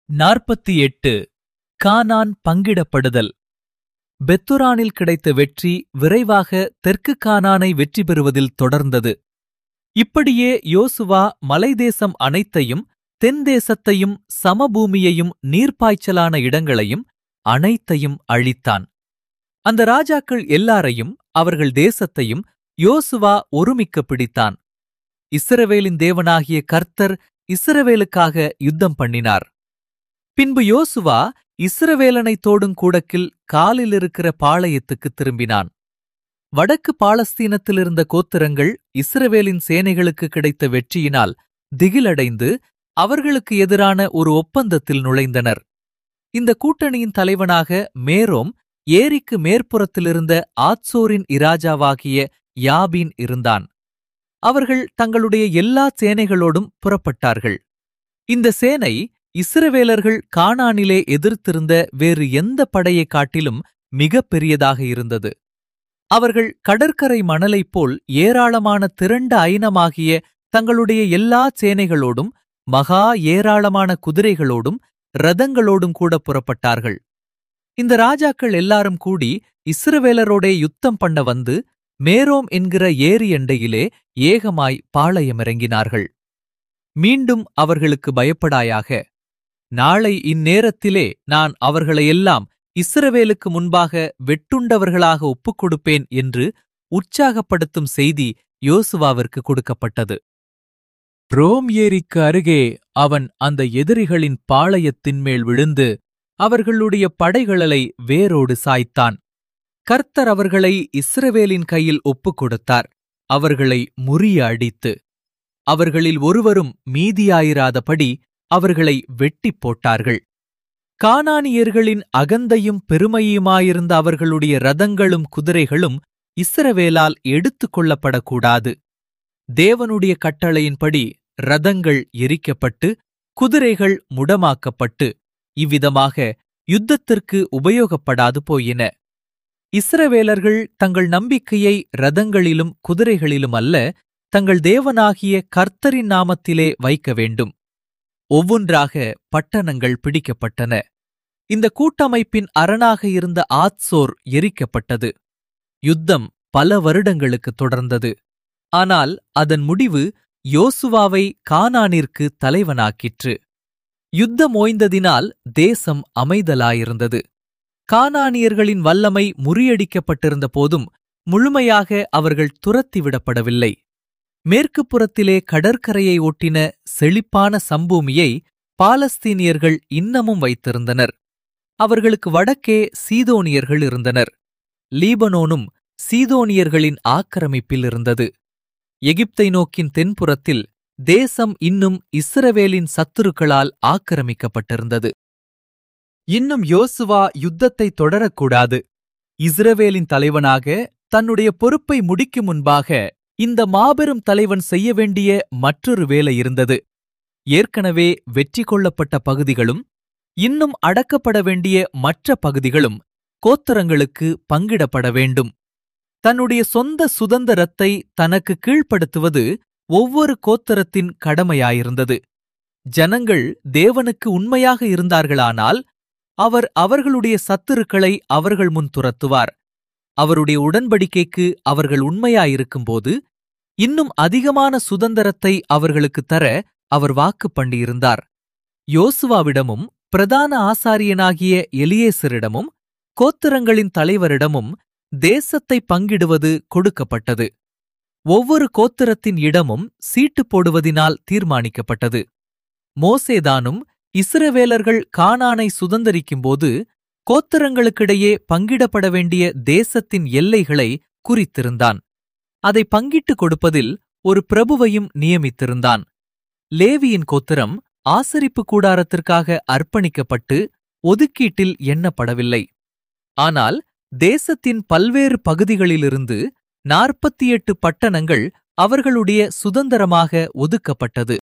நாற்பத்தி எட்டு கானான் பங்கிடப்படுதல் பெத்துரானில் கிடைத்த வெற்றி விரைவாக தெற்கு கானானை வெற்றி பெறுவதில் தொடர்ந்தது இப்படியே யோசுவா மலைதேசம் அனைத்தையும் தென் தேசத்தையும் சமபூமியையும் நீர்ப்பாய்ச்சலான இடங்களையும் அனைத்தையும் அழித்தான் அந்த ராஜாக்கள் எல்லாரையும் அவர்கள் தேசத்தையும் யோசுவா ஒருமிக்க பிடித்தான் இஸ்ரவேலின் தேவனாகிய கர்த்தர் இஸ்ரவேலுக்காக யுத்தம் பண்ணினார் பின்பு யோசுவா இஸ்ரவேலனை தோடும் கூடக்கில் காலில் இருக்கிற பாளையத்துக்கு திரும்பினான் வடக்கு பாலஸ்தீனத்தில் இருந்த கோத்திரங்கள் இஸ்ரவேலின் சேனைகளுக்கு கிடைத்த வெற்றியினால் திகிலடைந்து அவர்களுக்கு எதிரான ஒரு ஒப்பந்தத்தில் நுழைந்தனர் இந்த கூட்டணியின் தலைவனாக மேரோம் ஏரிக்கு மேற்புறத்திலிருந்த ஆத்சோரின் இராஜாவாகிய யாபீன் இருந்தான் அவர்கள் தங்களுடைய எல்லா சேனைகளோடும் புறப்பட்டார்கள் இந்த சேனை இஸ்ரவேலர்கள் கானானிலே எதிர்த்திருந்த வேறு எந்த படையைக் காட்டிலும் மிகப் பெரியதாக இருந்தது அவர்கள் கடற்கரை மணலைப் போல் ஏராளமான திரண்ட ஐனமாகிய தங்களுடைய எல்லா சேனைகளோடும் மகா ஏராளமான குதிரைகளோடும் ரதங்களோடும் கூட புறப்பட்டார்கள் இந்த ராஜாக்கள் எல்லாரும் கூடி இஸ்ரவேலரோடே யுத்தம் பண்ண வந்து மேரோம் என்கிற ஏரி எண்டையிலே ஏகமாய் பாளையமிறங்கினார்கள் மீண்டும் அவர்களுக்கு பயப்படாயாக நாளை இந்நேரத்திலே நான் அவர்களையெல்லாம் இஸ்ரவேலுக்கு முன்பாக வெட்டுண்டவர்களாக ஒப்புக் கொடுப்பேன் என்று உற்சாகப்படுத்தும் செய்தி யோசுவாவிற்கு கொடுக்கப்பட்டது ரோம் ஏரிக்கு அருகே அவன் அந்த எதிரிகளின் பாளையத்தின் மேல் விழுந்து அவர்களுடைய படைகளை வேரோடு சாய்த்தான் கர்த்தர் அவர்களை இஸ்ரவேலின் கையில் ஒப்புக் கொடுத்தார் அவர்களை முறிய அடித்து அவர்களில் ஒருவரும் மீதியாயிராதபடி அவர்களை வெட்டிப் போட்டார்கள் கானானியர்களின் அகந்தையும் பெருமையுமாயிருந்த அவர்களுடைய ரதங்களும் குதிரைகளும் இஸ்ரவேலால் எடுத்துக் கொள்ளப்படக்கூடாது தேவனுடைய கட்டளையின்படி ரதங்கள் எரிக்கப்பட்டு குதிரைகள் முடமாக்கப்பட்டு இவ்விதமாக யுத்தத்திற்கு உபயோகப்படாது போயின இஸ்ரவேலர்கள் தங்கள் நம்பிக்கையை ரதங்களிலும் குதிரைகளிலும் அல்ல தங்கள் தேவனாகிய கர்த்தரின் நாமத்திலே வைக்க வேண்டும் ஒவ்வொன்றாக பட்டணங்கள் பிடிக்கப்பட்டன இந்த கூட்டமைப்பின் அரணாக இருந்த ஆத்சோர் எரிக்கப்பட்டது யுத்தம் பல வருடங்களுக்கு தொடர்ந்தது ஆனால் அதன் முடிவு யோசுவாவை கானானிற்கு தலைவனாக்கிற்று யுத்தம் ஓய்ந்ததினால் தேசம் அமைதலாயிருந்தது கானானியர்களின் வல்லமை முறியடிக்கப்பட்டிருந்த போதும் முழுமையாக அவர்கள் துரத்திவிடப்படவில்லை மேற்கு புறத்திலே கடற்கரையை ஒட்டின செழிப்பான சம்பூமியை பாலஸ்தீனியர்கள் இன்னமும் வைத்திருந்தனர் அவர்களுக்கு வடக்கே சீதோனியர்கள் இருந்தனர் லீபனோனும் சீதோனியர்களின் ஆக்கிரமிப்பில் இருந்தது எகிப்தை நோக்கின் தென்புறத்தில் தேசம் இன்னும் இஸ்ரவேலின் சத்துருக்களால் ஆக்கிரமிக்கப்பட்டிருந்தது இன்னும் யோசுவா யுத்தத்தை தொடரக்கூடாது இஸ்ரவேலின் தலைவனாக தன்னுடைய பொறுப்பை முடிக்கும் முன்பாக இந்த மாபெரும் தலைவன் செய்ய வேண்டிய மற்றொரு வேலை இருந்தது ஏற்கனவே வெற்றி கொள்ளப்பட்ட பகுதிகளும் இன்னும் அடக்கப்பட வேண்டிய மற்ற பகுதிகளும் கோத்தரங்களுக்கு பங்கிடப்பட வேண்டும் தன்னுடைய சொந்த சுதந்திரத்தை தனக்கு கீழ்ப்படுத்துவது ஒவ்வொரு கோத்தரத்தின் கடமையாயிருந்தது ஜனங்கள் தேவனுக்கு உண்மையாக இருந்தார்களானால் அவர் அவர்களுடைய சத்துருக்களை அவர்கள் முன் துரத்துவார் அவருடைய உடன்படிக்கைக்கு அவர்கள் உண்மையாயிருக்கும்போது இன்னும் அதிகமான சுதந்திரத்தை அவர்களுக்கு தர அவர் வாக்கு பண்ணியிருந்தார் யோசுவாவிடமும் பிரதான ஆசாரியனாகிய எலியேசரிடமும் கோத்திரங்களின் தலைவரிடமும் தேசத்தை பங்கிடுவது கொடுக்கப்பட்டது ஒவ்வொரு கோத்திரத்தின் இடமும் சீட்டு போடுவதினால் தீர்மானிக்கப்பட்டது மோசேதானும் இஸ்ரவேலர்கள் கானானை சுதந்தரிக்கும்போது கோத்திரங்களுக்கிடையே பங்கிடப்பட வேண்டிய தேசத்தின் எல்லைகளை குறித்திருந்தான் அதை பங்கிட்டுக் கொடுப்பதில் ஒரு பிரபுவையும் நியமித்திருந்தான் லேவியின் கோத்திரம் ஆசரிப்பு கூடாரத்திற்காக அர்ப்பணிக்கப்பட்டு ஒதுக்கீட்டில் எண்ணப்படவில்லை ஆனால் தேசத்தின் பல்வேறு பகுதிகளிலிருந்து நாற்பத்தி எட்டு பட்டணங்கள் அவர்களுடைய சுதந்திரமாக ஒதுக்கப்பட்டது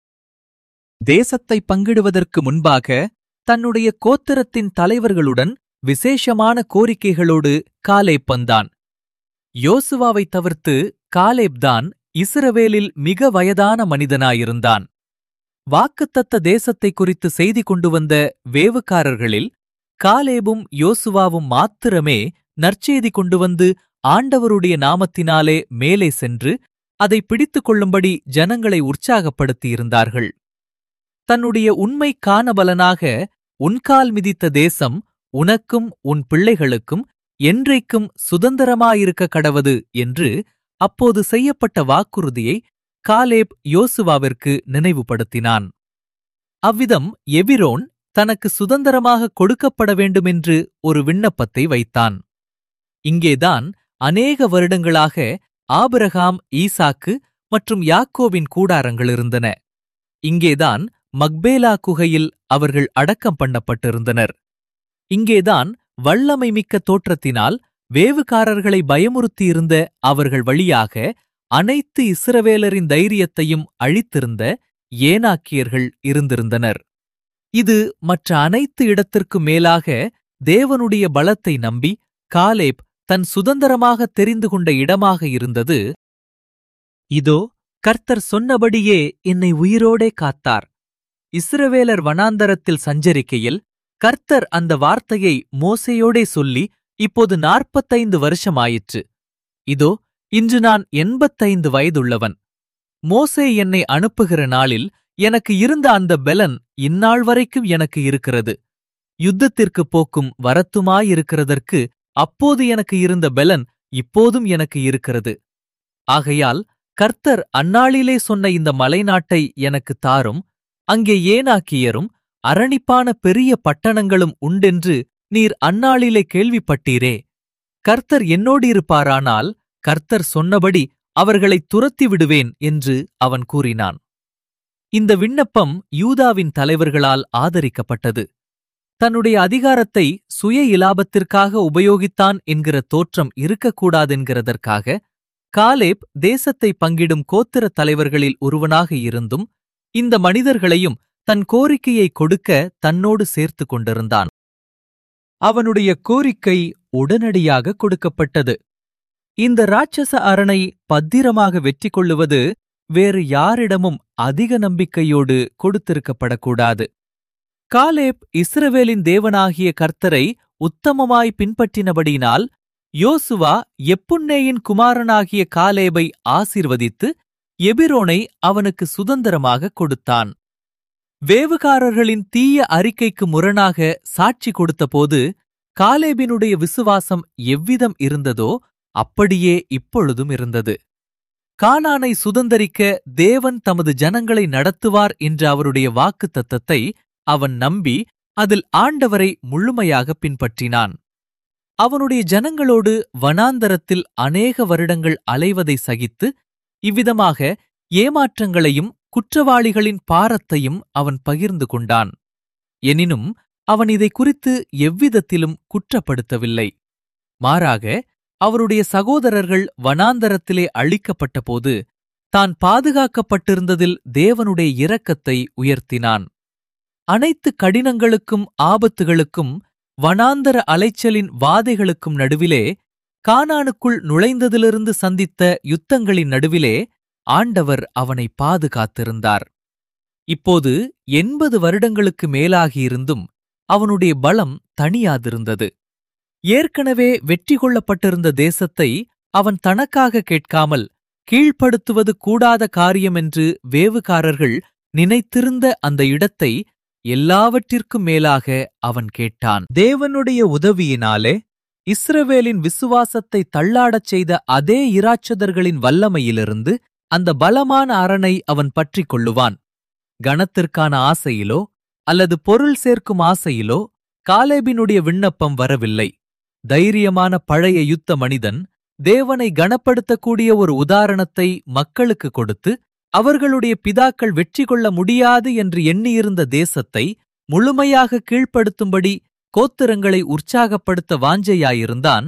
தேசத்தை பங்கிடுவதற்கு முன்பாக தன்னுடைய கோத்திரத்தின் தலைவர்களுடன் விசேஷமான கோரிக்கைகளோடு காலேப் வந்தான் யோசுவாவை தவிர்த்து காலேப்தான் இஸ்ரவேலில் மிக வயதான மனிதனாயிருந்தான் வாக்குத்தத்த தேசத்தை குறித்து செய்தி கொண்டு வந்த வேவுக்காரர்களில் காலேபும் யோசுவாவும் மாத்திரமே நற்செய்தி கொண்டு வந்து ஆண்டவருடைய நாமத்தினாலே மேலே சென்று அதை பிடித்துக் கொள்ளும்படி ஜனங்களை உற்சாகப்படுத்தியிருந்தார்கள் தன்னுடைய உண்மை காணபலனாக உன்கால் மிதித்த தேசம் உனக்கும் உன் பிள்ளைகளுக்கும் என்றைக்கும் சுதந்திரமாயிருக்க கடவது என்று அப்போது செய்யப்பட்ட வாக்குறுதியை காலேப் யோசுவாவிற்கு நினைவுபடுத்தினான் அவ்விதம் எபிரோன் தனக்கு சுதந்திரமாக கொடுக்கப்பட வேண்டுமென்று ஒரு விண்ணப்பத்தை வைத்தான் இங்கேதான் அநேக வருடங்களாக ஆபிரகாம் ஈசாக்கு மற்றும் யாக்கோவின் கூடாரங்கள் இருந்தன இங்கேதான் மக்பேலா குகையில் அவர்கள் அடக்கம் பண்ணப்பட்டிருந்தனர் இங்கேதான் வல்லமை மிக்க தோற்றத்தினால் வேவுகாரர்களை பயமுறுத்தியிருந்த அவர்கள் வழியாக அனைத்து இஸ்ரவேலரின் தைரியத்தையும் அழித்திருந்த ஏனாக்கியர்கள் இருந்திருந்தனர் இது மற்ற அனைத்து இடத்திற்கும் மேலாக தேவனுடைய பலத்தை நம்பி காலேப் தன் சுதந்திரமாக தெரிந்து கொண்ட இடமாக இருந்தது இதோ கர்த்தர் சொன்னபடியே என்னை உயிரோடே காத்தார் இஸ்ரவேலர் வனாந்தரத்தில் சஞ்சரிக்கையில் கர்த்தர் அந்த வார்த்தையை மோசையோடே சொல்லி இப்போது நாற்பத்தைந்து வருஷமாயிற்று இதோ இன்று நான் எண்பத்தைந்து வயதுள்ளவன் மோசே என்னை அனுப்புகிற நாளில் எனக்கு இருந்த அந்த பெலன் இந்நாள் வரைக்கும் எனக்கு இருக்கிறது யுத்தத்திற்கு போக்கும் வரத்துமாயிருக்கிறதற்கு அப்போது எனக்கு இருந்த பெலன் இப்போதும் எனக்கு இருக்கிறது ஆகையால் கர்த்தர் அந்நாளிலே சொன்ன இந்த மலைநாட்டை எனக்கு தாரும் அங்கே ஏனாக்கியரும் அரணிப்பான பெரிய பட்டணங்களும் உண்டென்று நீர் அந்நாளிலே கேள்விப்பட்டீரே கர்த்தர் என்னோடிருப்பாரானால் கர்த்தர் சொன்னபடி அவர்களைத் துரத்தி விடுவேன் என்று அவன் கூறினான் இந்த விண்ணப்பம் யூதாவின் தலைவர்களால் ஆதரிக்கப்பட்டது தன்னுடைய அதிகாரத்தை சுய இலாபத்திற்காக உபயோகித்தான் என்கிற தோற்றம் இருக்கக்கூடாதென்கிறதற்காக காலேப் தேசத்தை பங்கிடும் கோத்திர தலைவர்களில் ஒருவனாக இருந்தும் இந்த மனிதர்களையும் தன் கோரிக்கையை கொடுக்க தன்னோடு சேர்த்து கொண்டிருந்தான் அவனுடைய கோரிக்கை உடனடியாக கொடுக்கப்பட்டது இந்த ராட்சச அரணை பத்திரமாக வெற்றி கொள்ளுவது வேறு யாரிடமும் அதிக நம்பிக்கையோடு கொடுத்திருக்கப்படக்கூடாது காலேப் இஸ்ரவேலின் தேவனாகிய கர்த்தரை உத்தமமாய் பின்பற்றினபடியினால் யோசுவா எப்புன்னேயின் குமாரனாகிய காலேபை ஆசீர்வதித்து எபிரோனை அவனுக்கு சுதந்திரமாக கொடுத்தான் வேவுகாரர்களின் தீய அறிக்கைக்கு முரணாக சாட்சி கொடுத்தபோது காலேபினுடைய விசுவாசம் எவ்விதம் இருந்ததோ அப்படியே இப்பொழுதும் இருந்தது கானானை சுதந்தரிக்க தேவன் தமது ஜனங்களை நடத்துவார் என்ற அவருடைய வாக்கு தத்தத்தை அவன் நம்பி அதில் ஆண்டவரை முழுமையாக பின்பற்றினான் அவனுடைய ஜனங்களோடு வனாந்தரத்தில் அநேக வருடங்கள் அலைவதை சகித்து இவ்விதமாக ஏமாற்றங்களையும் குற்றவாளிகளின் பாரத்தையும் அவன் பகிர்ந்து கொண்டான் எனினும் அவன் இதை குறித்து எவ்விதத்திலும் குற்றப்படுத்தவில்லை மாறாக அவருடைய சகோதரர்கள் வனாந்தரத்திலே அழிக்கப்பட்டபோது தான் பாதுகாக்கப்பட்டிருந்ததில் தேவனுடைய இரக்கத்தை உயர்த்தினான் அனைத்து கடினங்களுக்கும் ஆபத்துகளுக்கும் வனாந்தர அலைச்சலின் வாதைகளுக்கும் நடுவிலே கானானுக்குள் நுழைந்ததிலிருந்து சந்தித்த யுத்தங்களின் நடுவிலே ஆண்டவர் அவனை பாதுகாத்திருந்தார் இப்போது எண்பது வருடங்களுக்கு மேலாகியிருந்தும் அவனுடைய பலம் தனியாதிருந்தது ஏற்கனவே வெற்றி கொள்ளப்பட்டிருந்த தேசத்தை அவன் தனக்காக கேட்காமல் கீழ்ப்படுத்துவது கூடாத காரியமென்று வேவுகாரர்கள் நினைத்திருந்த அந்த இடத்தை எல்லாவற்றிற்கும் மேலாக அவன் கேட்டான் தேவனுடைய உதவியினாலே இஸ்ரவேலின் விசுவாசத்தை தள்ளாடச் செய்த அதே இராட்சதர்களின் வல்லமையிலிருந்து அந்த பலமான அரணை அவன் பற்றிக் கொள்ளுவான் கணத்திற்கான ஆசையிலோ அல்லது பொருள் சேர்க்கும் ஆசையிலோ காலேபினுடைய விண்ணப்பம் வரவில்லை தைரியமான பழைய யுத்த மனிதன் தேவனை கனப்படுத்தக்கூடிய ஒரு உதாரணத்தை மக்களுக்கு கொடுத்து அவர்களுடைய பிதாக்கள் வெற்றி கொள்ள முடியாது என்று எண்ணியிருந்த தேசத்தை முழுமையாக கீழ்ப்படுத்தும்படி கோத்திரங்களை உற்சாகப்படுத்த வாஞ்சையாயிருந்தான்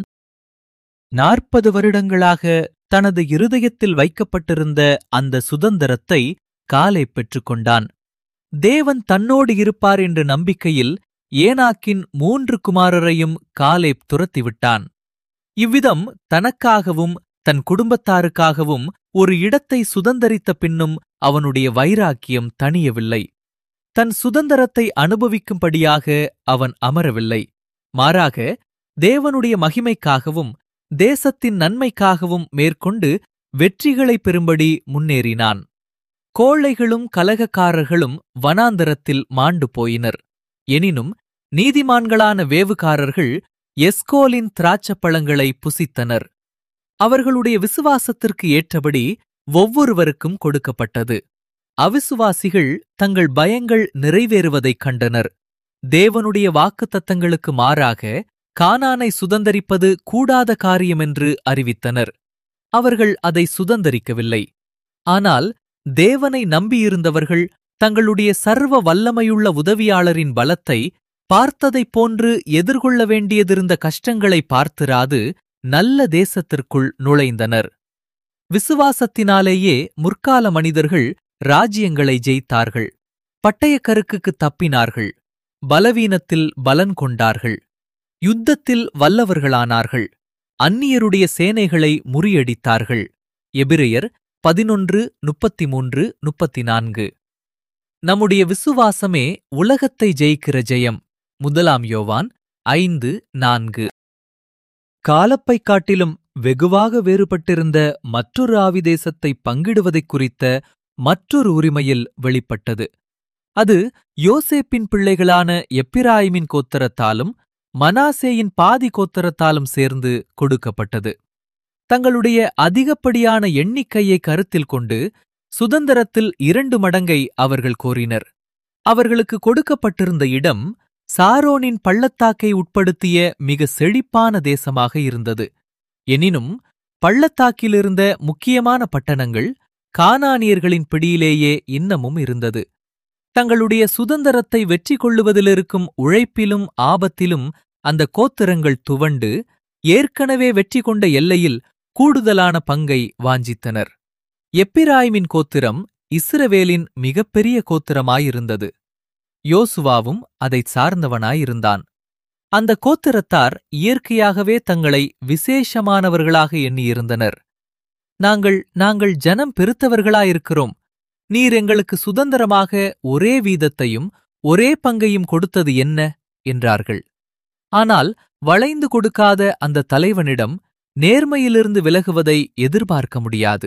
நாற்பது வருடங்களாக தனது இருதயத்தில் வைக்கப்பட்டிருந்த அந்த சுதந்திரத்தை காலை பெற்றுக்கொண்டான் தேவன் தன்னோடு இருப்பார் என்ற நம்பிக்கையில் ஏனாக்கின் மூன்று குமாரரையும் காலேப் துரத்திவிட்டான் இவ்விதம் தனக்காகவும் தன் குடும்பத்தாருக்காகவும் ஒரு இடத்தை சுதந்தரித்த பின்னும் அவனுடைய வைராக்கியம் தணியவில்லை தன் சுதந்திரத்தை அனுபவிக்கும்படியாக அவன் அமரவில்லை மாறாக தேவனுடைய மகிமைக்காகவும் தேசத்தின் நன்மைக்காகவும் மேற்கொண்டு வெற்றிகளை பெறும்படி முன்னேறினான் கோழைகளும் கலகக்காரர்களும் வனாந்தரத்தில் மாண்டு போயினர் எனினும் நீதிமான்களான வேவுகாரர்கள் எஸ்கோலின் திராட்சப்பழங்களை புசித்தனர் அவர்களுடைய விசுவாசத்திற்கு ஏற்றபடி ஒவ்வொருவருக்கும் கொடுக்கப்பட்டது அவிசுவாசிகள் தங்கள் பயங்கள் நிறைவேறுவதைக் கண்டனர் தேவனுடைய வாக்குத்தத்தங்களுக்கு மாறாக கானானை சுதந்தரிப்பது கூடாத காரியமென்று அறிவித்தனர் அவர்கள் அதை சுதந்தரிக்கவில்லை ஆனால் தேவனை நம்பியிருந்தவர்கள் தங்களுடைய சர்வ வல்லமையுள்ள உதவியாளரின் பலத்தை பார்த்ததைப் போன்று எதிர்கொள்ள வேண்டியதிருந்த கஷ்டங்களை பார்த்திராது நல்ல தேசத்திற்குள் நுழைந்தனர் விசுவாசத்தினாலேயே முற்கால மனிதர்கள் ராஜ்யங்களை ஜெயித்தார்கள் பட்டயக்கருக்குக்கு தப்பினார்கள் பலவீனத்தில் பலன் கொண்டார்கள் யுத்தத்தில் வல்லவர்களானார்கள் அந்நியருடைய சேனைகளை முறியடித்தார்கள் எபிரெயர் பதினொன்று முப்பத்தி மூன்று முப்பத்தி நான்கு நம்முடைய விசுவாசமே உலகத்தை ஜெயிக்கிற ஜெயம் முதலாம் யோவான் ஐந்து நான்கு காலப்பைக் காட்டிலும் வெகுவாக வேறுபட்டிருந்த மற்றொரு ஆவிதேசத்தை பங்கிடுவதைக் குறித்த மற்றொரு உரிமையில் வெளிப்பட்டது அது யோசேப்பின் பிள்ளைகளான எப்பிராயிமின் கோத்தரத்தாலும் மனாசேயின் பாதி கோத்தரத்தாலும் சேர்ந்து கொடுக்கப்பட்டது தங்களுடைய அதிகப்படியான எண்ணிக்கையை கருத்தில் கொண்டு சுதந்திரத்தில் இரண்டு மடங்கை அவர்கள் கோரினர் அவர்களுக்கு கொடுக்கப்பட்டிருந்த இடம் சாரோனின் பள்ளத்தாக்கை உட்படுத்திய மிக செழிப்பான தேசமாக இருந்தது எனினும் பள்ளத்தாக்கிலிருந்த முக்கியமான பட்டணங்கள் கானானியர்களின் பிடியிலேயே இன்னமும் இருந்தது தங்களுடைய சுதந்திரத்தை வெற்றி கொள்ளுவதிலிருக்கும் உழைப்பிலும் ஆபத்திலும் அந்த கோத்திரங்கள் துவண்டு ஏற்கனவே வெற்றி கொண்ட எல்லையில் கூடுதலான பங்கை வாஞ்சித்தனர் எப்பிராய்மின் கோத்திரம் இஸ்ரவேலின் மிகப்பெரிய கோத்திரமாயிருந்தது யோசுவாவும் அதைச் சார்ந்தவனாயிருந்தான் அந்த கோத்திரத்தார் இயற்கையாகவே தங்களை விசேஷமானவர்களாக எண்ணியிருந்தனர் நாங்கள் நாங்கள் ஜனம் பெருத்தவர்களாயிருக்கிறோம் நீர் எங்களுக்கு சுதந்திரமாக ஒரே வீதத்தையும் ஒரே பங்கையும் கொடுத்தது என்ன என்றார்கள் ஆனால் வளைந்து கொடுக்காத அந்த தலைவனிடம் நேர்மையிலிருந்து விலகுவதை எதிர்பார்க்க முடியாது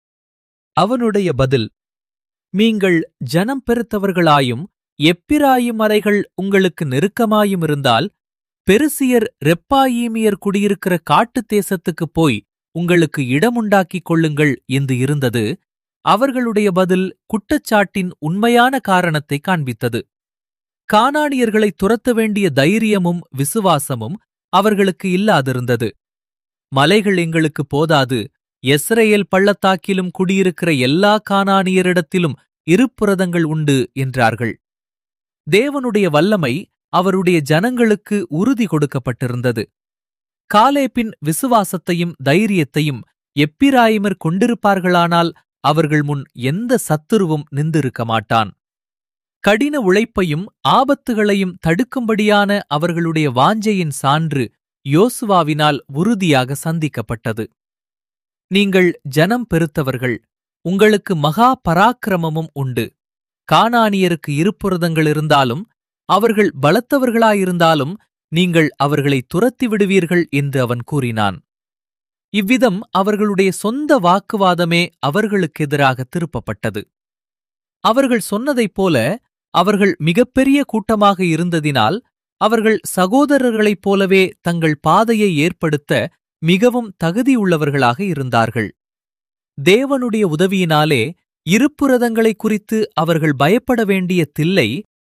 அவனுடைய பதில் நீங்கள் ஜனம் பெருத்தவர்களாயும் எப்பிராயும் மலைகள் உங்களுக்கு நெருக்கமாயும் இருந்தால் பெருசியர் ரெப்பாயீமியர் குடியிருக்கிற காட்டுத் தேசத்துக்குப் போய் உங்களுக்கு இடமுண்டாக்கிக் கொள்ளுங்கள் என்று இருந்தது அவர்களுடைய பதில் குற்றச்சாட்டின் உண்மையான காரணத்தை காண்பித்தது கானானியர்களை துரத்த வேண்டிய தைரியமும் விசுவாசமும் அவர்களுக்கு இல்லாதிருந்தது மலைகள் எங்களுக்கு போதாது எஸ்ரேல் பள்ளத்தாக்கிலும் குடியிருக்கிற எல்லா கானானியரிடத்திலும் இருப்புரதங்கள் உண்டு என்றார்கள் தேவனுடைய வல்லமை அவருடைய ஜனங்களுக்கு உறுதி கொடுக்கப்பட்டிருந்தது காலேப்பின் விசுவாசத்தையும் தைரியத்தையும் எப்பிராயிமர் கொண்டிருப்பார்களானால் அவர்கள் முன் எந்த சத்துருவும் நின்றிருக்க மாட்டான் கடின உழைப்பையும் ஆபத்துகளையும் தடுக்கும்படியான அவர்களுடைய வாஞ்சையின் சான்று யோசுவாவினால் உறுதியாக சந்திக்கப்பட்டது நீங்கள் ஜனம் பெருத்தவர்கள் உங்களுக்கு மகா பராக்கிரமமும் உண்டு கானானியருக்கு இருப்புரதங்கள் இருந்தாலும் அவர்கள் பலத்தவர்களாயிருந்தாலும் நீங்கள் அவர்களை துரத்தி விடுவீர்கள் என்று அவன் கூறினான் இவ்விதம் அவர்களுடைய சொந்த வாக்குவாதமே அவர்களுக்கு எதிராக திருப்பப்பட்டது அவர்கள் சொன்னதைப் போல அவர்கள் மிகப்பெரிய கூட்டமாக இருந்ததினால் அவர்கள் சகோதரர்களைப் போலவே தங்கள் பாதையை ஏற்படுத்த மிகவும் தகுதியுள்ளவர்களாக இருந்தார்கள் தேவனுடைய உதவியினாலே இருப்புரதங்களை குறித்து அவர்கள் பயப்பட வேண்டிய தில்லை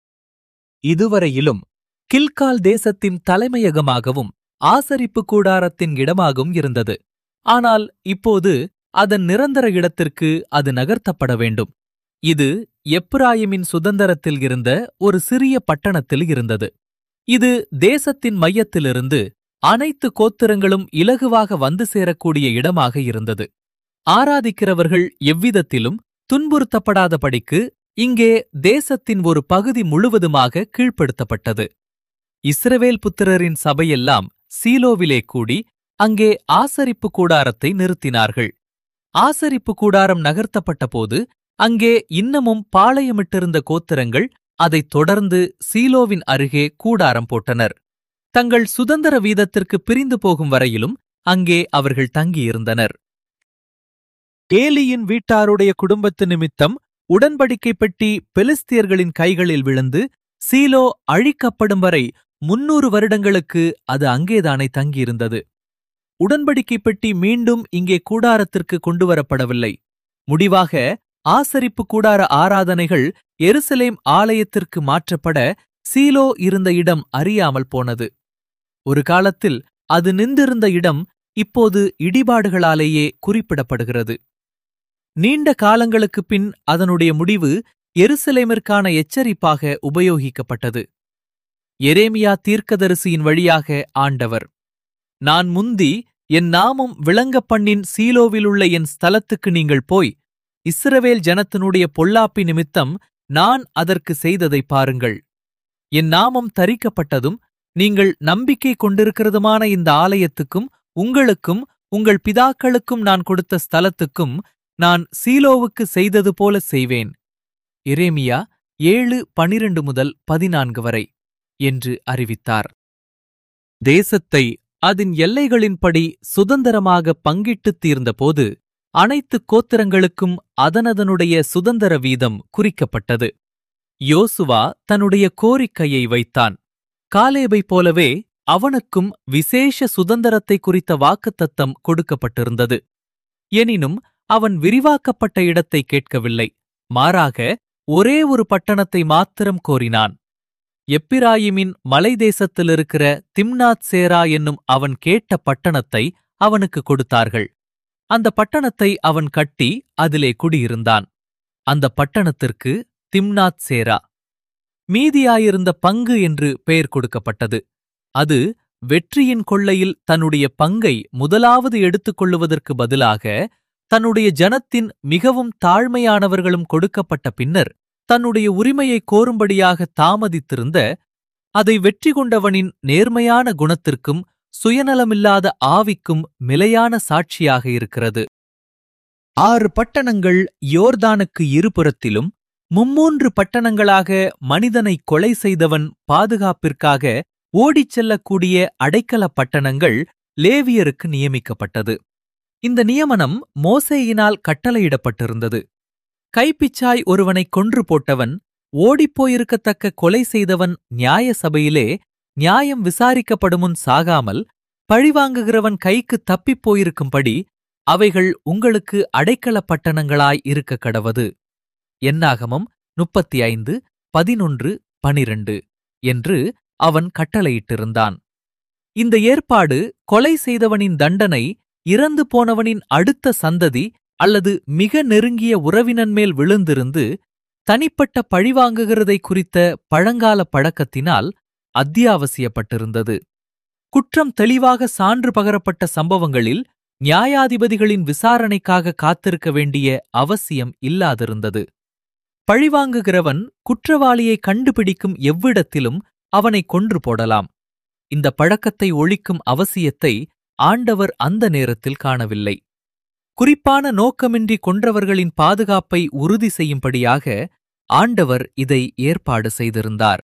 இதுவரையிலும் கில்கால் தேசத்தின் தலைமையகமாகவும் ஆசரிப்பு கூடாரத்தின் இடமாகவும் இருந்தது ஆனால் இப்போது அதன் நிரந்தர இடத்திற்கு அது நகர்த்தப்பட வேண்டும் இது எப்ராயிமின் சுதந்திரத்தில் இருந்த ஒரு சிறிய பட்டணத்தில் இருந்தது இது தேசத்தின் மையத்திலிருந்து அனைத்து கோத்திரங்களும் இலகுவாக வந்து சேரக்கூடிய இடமாக இருந்தது ஆராதிக்கிறவர்கள் எவ்விதத்திலும் துன்புறுத்தப்படாதபடிக்கு இங்கே தேசத்தின் ஒரு பகுதி முழுவதுமாக கீழ்ப்படுத்தப்பட்டது இஸ்ரவேல் புத்திரரின் சபையெல்லாம் சீலோவிலே கூடி அங்கே ஆசரிப்பு கூடாரத்தை நிறுத்தினார்கள் ஆசரிப்பு கூடாரம் நகர்த்தப்பட்டபோது அங்கே இன்னமும் பாளையமிட்டிருந்த கோத்திரங்கள் அதைத் தொடர்ந்து சீலோவின் அருகே கூடாரம் போட்டனர் தங்கள் சுதந்திர வீதத்திற்கு பிரிந்து போகும் வரையிலும் அங்கே அவர்கள் தங்கியிருந்தனர் ஏலியின் வீட்டாருடைய குடும்பத்து நிமித்தம் உடன்படிக்கை பெட்டி பெலிஸ்தியர்களின் கைகளில் விழுந்து சீலோ அழிக்கப்படும் வரை முன்னூறு வருடங்களுக்கு அது அங்கேதானே தங்கியிருந்தது உடன்படிக்கை பெட்டி மீண்டும் இங்கே கூடாரத்திற்கு கொண்டுவரப்படவில்லை முடிவாக ஆசரிப்பு கூடார ஆராதனைகள் எருசலேம் ஆலயத்திற்கு மாற்றப்பட சீலோ இருந்த இடம் அறியாமல் போனது ஒரு காலத்தில் அது நின்றிருந்த இடம் இப்போது இடிபாடுகளாலேயே குறிப்பிடப்படுகிறது நீண்ட காலங்களுக்குப் பின் அதனுடைய முடிவு எருசலேமிற்கான எச்சரிப்பாக உபயோகிக்கப்பட்டது எரேமியா தீர்க்கதரிசியின் வழியாக ஆண்டவர் நான் முந்தி என் நாமம் விளங்கப் பண்ணின் சீலோவிலுள்ள என் ஸ்தலத்துக்கு நீங்கள் போய் இஸ்ரவேல் ஜனத்தினுடைய பொல்லாப்பி நிமித்தம் நான் அதற்கு செய்ததை பாருங்கள் என் நாமம் தரிக்கப்பட்டதும் நீங்கள் நம்பிக்கை கொண்டிருக்கிறதுமான இந்த ஆலயத்துக்கும் உங்களுக்கும் உங்கள் பிதாக்களுக்கும் நான் கொடுத்த ஸ்தலத்துக்கும் நான் சீலோவுக்கு செய்தது போல செய்வேன் எரேமியா ஏழு பனிரெண்டு முதல் பதினான்கு வரை என்று அறிவித்தார் தேசத்தை அதன் எல்லைகளின்படி சுதந்திரமாக பங்கிட்டுத் தீர்ந்தபோது அனைத்து கோத்திரங்களுக்கும் அதனதனுடைய சுதந்திர வீதம் குறிக்கப்பட்டது யோசுவா தன்னுடைய கோரிக்கையை வைத்தான் காலேபைப் போலவே அவனுக்கும் விசேஷ சுதந்திரத்தை குறித்த வாக்குத்தத்தம் கொடுக்கப்பட்டிருந்தது எனினும் அவன் விரிவாக்கப்பட்ட இடத்தை கேட்கவில்லை மாறாக ஒரே ஒரு பட்டணத்தை மாத்திரம் கோரினான் எப்பிராயிமின் மலை தேசத்திலிருக்கிற திம்னாத் சேரா என்னும் அவன் கேட்ட பட்டணத்தை அவனுக்கு கொடுத்தார்கள் அந்த பட்டணத்தை அவன் கட்டி அதிலே குடியிருந்தான் அந்த பட்டணத்திற்கு திம்னாத் சேரா மீதியாயிருந்த பங்கு என்று பெயர் கொடுக்கப்பட்டது அது வெற்றியின் கொள்ளையில் தன்னுடைய பங்கை முதலாவது எடுத்துக்கொள்ளுவதற்கு பதிலாக தன்னுடைய ஜனத்தின் மிகவும் தாழ்மையானவர்களும் கொடுக்கப்பட்ட பின்னர் தன்னுடைய உரிமையை கோரும்படியாக தாமதித்திருந்த அதை வெற்றி கொண்டவனின் நேர்மையான குணத்திற்கும் சுயநலமில்லாத ஆவிக்கும் நிலையான சாட்சியாக இருக்கிறது ஆறு பட்டணங்கள் யோர்தானுக்கு இருபுறத்திலும் மும்மூன்று பட்டணங்களாக மனிதனை கொலை செய்தவன் பாதுகாப்பிற்காக ஓடிச் செல்லக்கூடிய அடைக்கல பட்டணங்கள் லேவியருக்கு நியமிக்கப்பட்டது இந்த நியமனம் மோசேயினால் கட்டளையிடப்பட்டிருந்தது கைப்பிச்சாய் ஒருவனை கொன்று போட்டவன் ஓடிப்போயிருக்கத்தக்க கொலை செய்தவன் நியாய சபையிலே நியாயம் விசாரிக்கப்படுமுன் சாகாமல் பழிவாங்குகிறவன் கைக்கு தப்பிப் போயிருக்கும்படி அவைகள் உங்களுக்கு அடைக்கல பட்டணங்களாய் இருக்க கடவது என்னாகமம் முப்பத்தி ஐந்து பதினொன்று பனிரண்டு என்று அவன் கட்டளையிட்டிருந்தான் இந்த ஏற்பாடு கொலை செய்தவனின் தண்டனை இறந்து போனவனின் அடுத்த சந்ததி அல்லது மிக நெருங்கிய உறவினன் மேல் விழுந்திருந்து தனிப்பட்ட பழிவாங்குகிறதை குறித்த பழங்கால பழக்கத்தினால் அத்தியாவசியப்பட்டிருந்தது குற்றம் தெளிவாக சான்று பகரப்பட்ட சம்பவங்களில் நியாயாதிபதிகளின் விசாரணைக்காக காத்திருக்க வேண்டிய அவசியம் இல்லாதிருந்தது பழிவாங்குகிறவன் குற்றவாளியை கண்டுபிடிக்கும் எவ்விடத்திலும் அவனை கொன்று போடலாம் இந்த பழக்கத்தை ஒழிக்கும் அவசியத்தை ஆண்டவர் அந்த நேரத்தில் காணவில்லை குறிப்பான நோக்கமின்றி கொன்றவர்களின் பாதுகாப்பை உறுதி செய்யும்படியாக ஆண்டவர் இதை ஏற்பாடு செய்திருந்தார்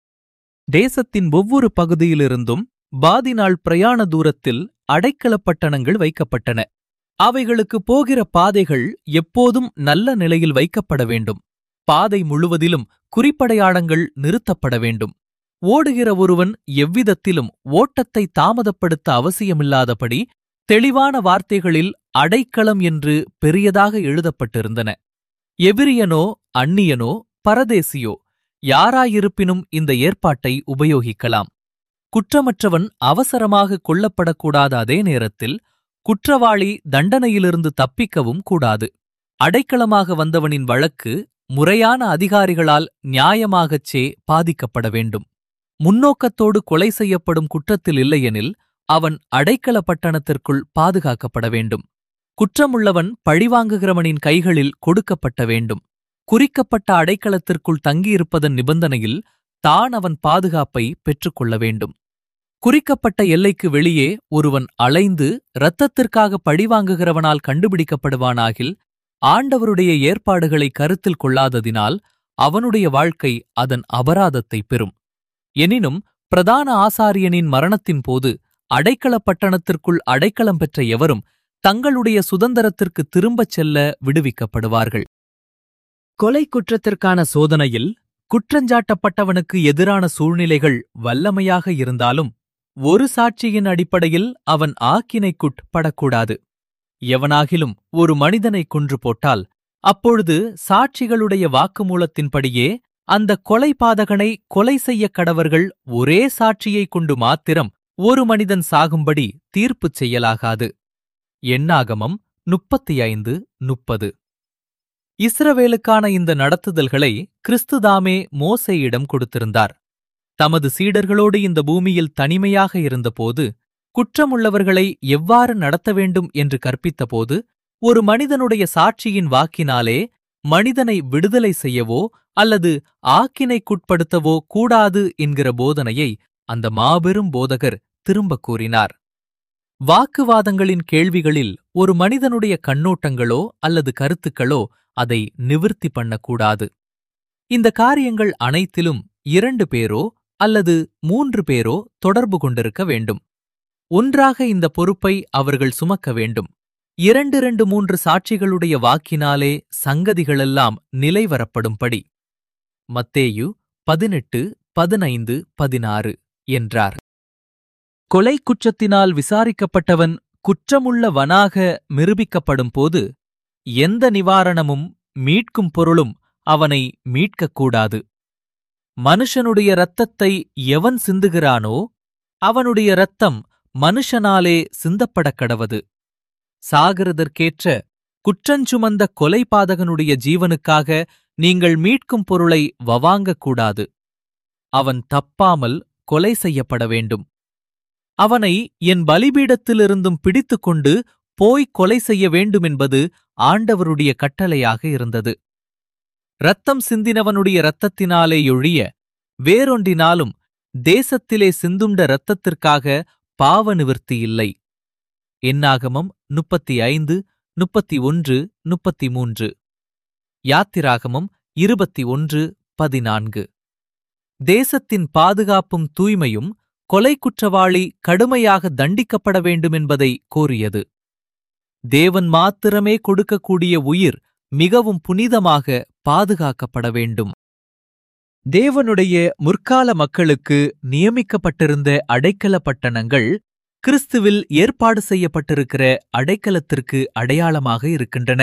தேசத்தின் ஒவ்வொரு பகுதியிலிருந்தும் பாதி நாள் பிரயாண தூரத்தில் அடைக்கலப் பட்டணங்கள் வைக்கப்பட்டன அவைகளுக்கு போகிற பாதைகள் எப்போதும் நல்ல நிலையில் வைக்கப்பட வேண்டும் பாதை முழுவதிலும் குறிப்படையாளங்கள் நிறுத்தப்பட வேண்டும் ஓடுகிற ஒருவன் எவ்விதத்திலும் ஓட்டத்தை தாமதப்படுத்த அவசியமில்லாதபடி தெளிவான வார்த்தைகளில் அடைக்கலம் என்று பெரியதாக எழுதப்பட்டிருந்தன எவிரியனோ அந்நியனோ பரதேசியோ யாராயிருப்பினும் இந்த ஏற்பாட்டை உபயோகிக்கலாம் குற்றமற்றவன் அவசரமாக கொல்லப்படக்கூடாத அதே நேரத்தில் குற்றவாளி தண்டனையிலிருந்து தப்பிக்கவும் கூடாது அடைக்கலமாக வந்தவனின் வழக்கு முறையான அதிகாரிகளால் நியாயமாகச்சே பாதிக்கப்பட வேண்டும் முன்னோக்கத்தோடு கொலை செய்யப்படும் குற்றத்தில் இல்லையெனில் அவன் அடைக்கல பட்டணத்திற்குள் பாதுகாக்கப்பட வேண்டும் குற்றமுள்ளவன் பழிவாங்குகிறவனின் கைகளில் கொடுக்கப்பட்ட வேண்டும் குறிக்கப்பட்ட அடைக்கலத்திற்குள் தங்கியிருப்பதன் நிபந்தனையில் தான் அவன் பாதுகாப்பை பெற்றுக்கொள்ள வேண்டும் குறிக்கப்பட்ட எல்லைக்கு வெளியே ஒருவன் அலைந்து இரத்தத்திற்காக பழிவாங்குகிறவனால் கண்டுபிடிக்கப்படுவானாகில் ஆண்டவருடைய ஏற்பாடுகளை கருத்தில் கொள்ளாததினால் அவனுடைய வாழ்க்கை அதன் அபராதத்தை பெறும் எனினும் பிரதான ஆசாரியனின் மரணத்தின் போது அடைக்கலப் பட்டணத்திற்குள் அடைக்கலம் பெற்ற எவரும் தங்களுடைய சுதந்திரத்திற்கு திரும்பச் செல்ல விடுவிக்கப்படுவார்கள் கொலை குற்றத்திற்கான சோதனையில் குற்றஞ்சாட்டப்பட்டவனுக்கு எதிரான சூழ்நிலைகள் வல்லமையாக இருந்தாலும் ஒரு சாட்சியின் அடிப்படையில் அவன் ஆக்கினைக்குட்படக்கூடாது எவனாகிலும் ஒரு மனிதனை கொன்று போட்டால் அப்பொழுது சாட்சிகளுடைய வாக்குமூலத்தின்படியே அந்த கொலை பாதகனை கொலை செய்யக் கடவர்கள் ஒரே சாட்சியைக் கொண்டு மாத்திரம் ஒரு மனிதன் சாகும்படி தீர்ப்புச் செய்யலாகாது எண்ணாகமம் முப்பத்தி ஐந்து முப்பது இஸ்ரவேலுக்கான இந்த நடத்துதல்களை கிறிஸ்துதாமே மோசேயிடம் கொடுத்திருந்தார் தமது சீடர்களோடு இந்த பூமியில் தனிமையாக இருந்தபோது குற்றமுள்ளவர்களை எவ்வாறு நடத்த வேண்டும் என்று கற்பித்தபோது ஒரு மனிதனுடைய சாட்சியின் வாக்கினாலே மனிதனை விடுதலை செய்யவோ அல்லது ஆக்கினைக்குட்படுத்தவோ கூடாது என்கிற போதனையை அந்த மாபெரும் போதகர் திரும்பக் கூறினார் வாக்குவாதங்களின் கேள்விகளில் ஒரு மனிதனுடைய கண்ணோட்டங்களோ அல்லது கருத்துக்களோ அதை நிவிர்த்தி பண்ணக்கூடாது இந்த காரியங்கள் அனைத்திலும் இரண்டு பேரோ அல்லது மூன்று பேரோ தொடர்பு கொண்டிருக்க வேண்டும் ஒன்றாக இந்த பொறுப்பை அவர்கள் சுமக்க வேண்டும் இரண்டிரண்டு மூன்று சாட்சிகளுடைய வாக்கினாலே சங்கதிகளெல்லாம் நிலைவரப்படும்படி மத்தேயு பதினெட்டு பதினைந்து பதினாறு என்றார் கொலை குற்றத்தினால் விசாரிக்கப்பட்டவன் குற்றமுள்ளவனாக நிரூபிக்கப்படும் போது எந்த நிவாரணமும் மீட்கும் பொருளும் அவனை மீட்கக்கூடாது மனுஷனுடைய இரத்தத்தை எவன் சிந்துகிறானோ அவனுடைய இரத்தம் மனுஷனாலே சிந்தப்படக் கடவது சாகிறதற்கேற்ற குற்றஞ்சுமந்த கொலைபாதகனுடைய ஜீவனுக்காக நீங்கள் மீட்கும் பொருளை வவாங்கக்கூடாது அவன் தப்பாமல் கொலை செய்யப்பட வேண்டும் அவனை என் பலிபீடத்திலிருந்தும் பிடித்துக்கொண்டு போய் கொலை செய்ய வேண்டுமென்பது ஆண்டவருடைய கட்டளையாக இருந்தது இரத்தம் சிந்தினவனுடைய இரத்தத்தினாலே ஒழிய வேறொன்றினாலும் தேசத்திலே சிந்துண்ட இரத்தத்திற்காக பாவ நிவிர்த்தி இல்லை என்னாகமம் முப்பத்தி ஐந்து முப்பத்தி ஒன்று முப்பத்தி மூன்று யாத்திராகமம் இருபத்தி ஒன்று பதினான்கு தேசத்தின் பாதுகாப்பும் தூய்மையும் கொலை குற்றவாளி கடுமையாக தண்டிக்கப்பட வேண்டுமென்பதை கோரியது தேவன் மாத்திரமே கொடுக்கக்கூடிய உயிர் மிகவும் புனிதமாக பாதுகாக்கப்பட வேண்டும் தேவனுடைய முற்கால மக்களுக்கு நியமிக்கப்பட்டிருந்த அடைக்கல பட்டணங்கள் கிறிஸ்துவில் ஏற்பாடு செய்யப்பட்டிருக்கிற அடைக்கலத்திற்கு அடையாளமாக இருக்கின்றன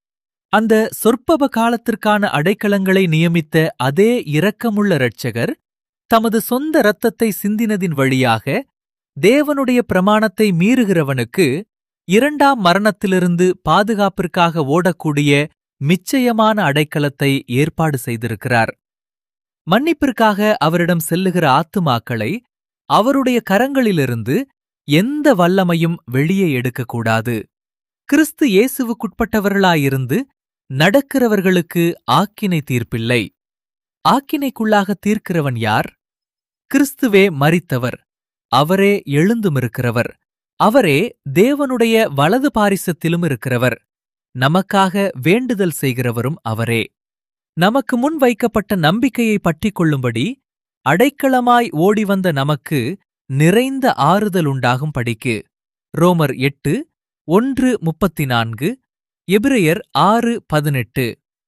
அந்த சொற்பப காலத்திற்கான அடைக்கலங்களை நியமித்த அதே இரக்கமுள்ள இரட்சகர் தமது சொந்த இரத்தத்தை சிந்தினதின் வழியாக தேவனுடைய பிரமாணத்தை மீறுகிறவனுக்கு இரண்டாம் மரணத்திலிருந்து பாதுகாப்பிற்காக ஓடக்கூடிய நிச்சயமான அடைக்கலத்தை ஏற்பாடு செய்திருக்கிறார் மன்னிப்பிற்காக அவரிடம் செல்லுகிற ஆத்துமாக்களை அவருடைய கரங்களிலிருந்து எந்த வல்லமையும் வெளியே எடுக்கக்கூடாது கிறிஸ்து இயேசுவுக்குட்பட்டவர்களாயிருந்து நடக்கிறவர்களுக்கு ஆக்கினை தீர்ப்பில்லை ஆக்கினைக்குள்ளாக தீர்க்கிறவன் யார் கிறிஸ்துவே மரித்தவர் அவரே எழுந்துமிருக்கிறவர் அவரே தேவனுடைய வலது பாரிசத்திலும் இருக்கிறவர் நமக்காக வேண்டுதல் செய்கிறவரும் அவரே நமக்கு முன் வைக்கப்பட்ட நம்பிக்கையை பற்றிக் கொள்ளும்படி அடைக்கலமாய் ஓடி வந்த நமக்கு நிறைந்த ஆறுதல் உண்டாகும் படிக்கு ரோமர் எட்டு ஒன்று முப்பத்தி நான்கு எபிரெயர் ஆறு பதினெட்டு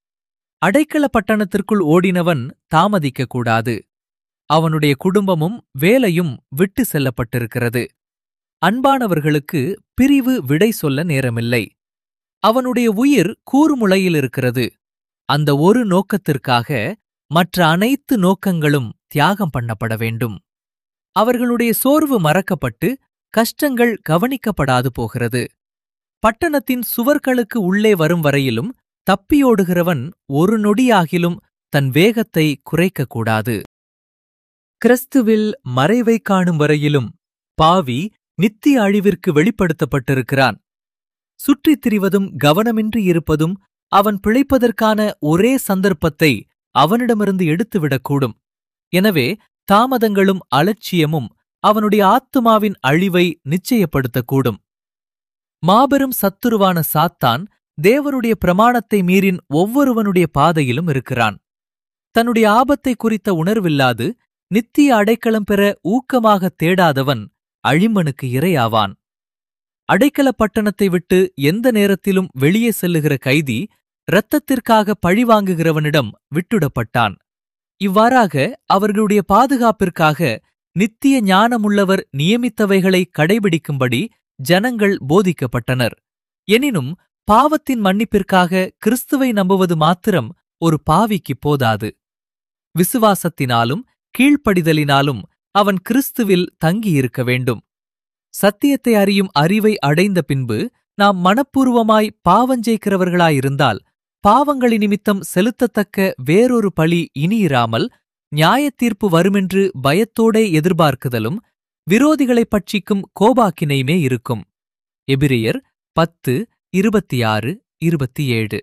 அடைக்கல பட்டணத்திற்குள் ஓடினவன் தாமதிக்கக்கூடாது அவனுடைய குடும்பமும் வேலையும் விட்டு செல்லப்பட்டிருக்கிறது அன்பானவர்களுக்கு பிரிவு விடை சொல்ல நேரமில்லை அவனுடைய உயிர் கூர்முளையில் இருக்கிறது அந்த ஒரு நோக்கத்திற்காக மற்ற அனைத்து நோக்கங்களும் தியாகம் பண்ணப்பட வேண்டும் அவர்களுடைய சோர்வு மறக்கப்பட்டு கஷ்டங்கள் கவனிக்கப்படாது போகிறது பட்டணத்தின் சுவர்களுக்கு உள்ளே வரும் வரையிலும் தப்பியோடுகிறவன் ஒரு நொடியாகிலும் தன் வேகத்தை குறைக்கக்கூடாது கிறிஸ்துவில் மறைவை காணும் வரையிலும் பாவி நித்திய அழிவிற்கு வெளிப்படுத்தப்பட்டிருக்கிறான் சுற்றித் திரிவதும் கவனமின்றி இருப்பதும் அவன் பிழைப்பதற்கான ஒரே சந்தர்ப்பத்தை அவனிடமிருந்து எடுத்துவிடக்கூடும் எனவே தாமதங்களும் அலட்சியமும் அவனுடைய ஆத்துமாவின் அழிவை நிச்சயப்படுத்தக்கூடும் மாபெரும் சத்துருவான சாத்தான் தேவனுடைய பிரமாணத்தை மீறின் ஒவ்வொருவனுடைய பாதையிலும் இருக்கிறான் தன்னுடைய ஆபத்தை குறித்த உணர்வில்லாது நித்திய அடைக்கலம் பெற ஊக்கமாக தேடாதவன் அழிமனுக்கு இரையாவான் அடைக்கலப் பட்டணத்தை விட்டு எந்த நேரத்திலும் வெளியே செல்லுகிற கைதி இரத்தத்திற்காக பழிவாங்குகிறவனிடம் விட்டுடப்பட்டான் இவ்வாறாக அவர்களுடைய பாதுகாப்பிற்காக நித்திய ஞானமுள்ளவர் நியமித்தவைகளை கடைபிடிக்கும்படி ஜனங்கள் போதிக்கப்பட்டனர் எனினும் பாவத்தின் மன்னிப்பிற்காக கிறிஸ்துவை நம்புவது மாத்திரம் ஒரு பாவிக்கு போதாது விசுவாசத்தினாலும் கீழ்ப்படிதலினாலும் அவன் கிறிஸ்துவில் தங்கியிருக்க வேண்டும் சத்தியத்தை அறியும் அறிவை அடைந்த பின்பு நாம் மனப்பூர்வமாய் பாவஞ்செய்கிறவர்களாயிருந்தால் பாவங்களி நிமித்தம் செலுத்தத்தக்க வேறொரு பழி இனியிராமல் நியாயத்தீர்ப்பு வருமென்று பயத்தோடே எதிர்பார்க்குதலும் விரோதிகளைப் பட்சிக்கும் கோபாக்கினையுமே இருக்கும் எபிரியர் பத்து இருபத்தி ஆறு இருபத்தி ஏழு